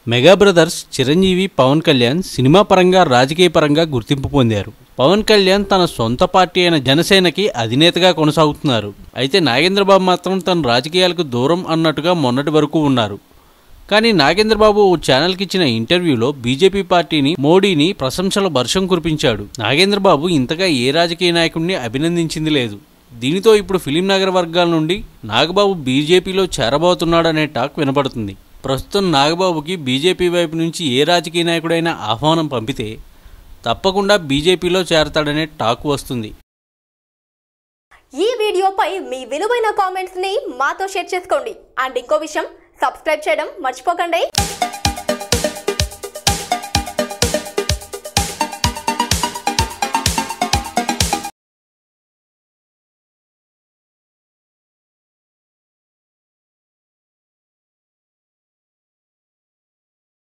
mega brothers Chiranjeevi Pawan Kalyan cinema పరంగా రాజకీయ పరంగా గుర్తింపు పొందారు పవన్ కళ్యాణ్ తన సొంత పార్టీ అయిన జనసేనకి అధినేతగా కొనసాగుతున్నారు అయితే నాగేంద్రబాబు మాత్రం తన రాజకీయాలకు దూరం అన్నట్టుగా మొన్నటి వరకు ఉన్నారు కానీ నాగేంద్రబాబు ఓ ఛానల్కి ఇచ్చిన ఇంటర్వ్యూలో బీజేపీ పార్టీని మోడీని ప్రశంసల వర్షం కురిపించాడు నాగేంద్రబాబు ఇంతగా ఏ రాజకీయ నాయకుడిని అభినందించింది లేదు దీనితో ఇప్పుడు ఫిలిం నగర్ వర్గాల నుండి నాగబాబు బీజేపీలో చేరబోతున్నాడనే టాక్ వినపడుతుంది ప్రస్తుతం నాగబాబుకి బీజేపీ వైపు నుంచి ఏ రాజకీయ నాయకుడైనా ఆహ్వానం పంపితే తప్పకుండా బీజేపీలో చేరతాడనే టాక్ వస్తుంది ఈ వీడియోపై మీ విలువైన కామెంట్స్ ని మాతో షేర్ చేసుకోండి అండ్ ఇంకో విషయం సబ్స్క్రైబ్ చేయడం మర్చిపోకండి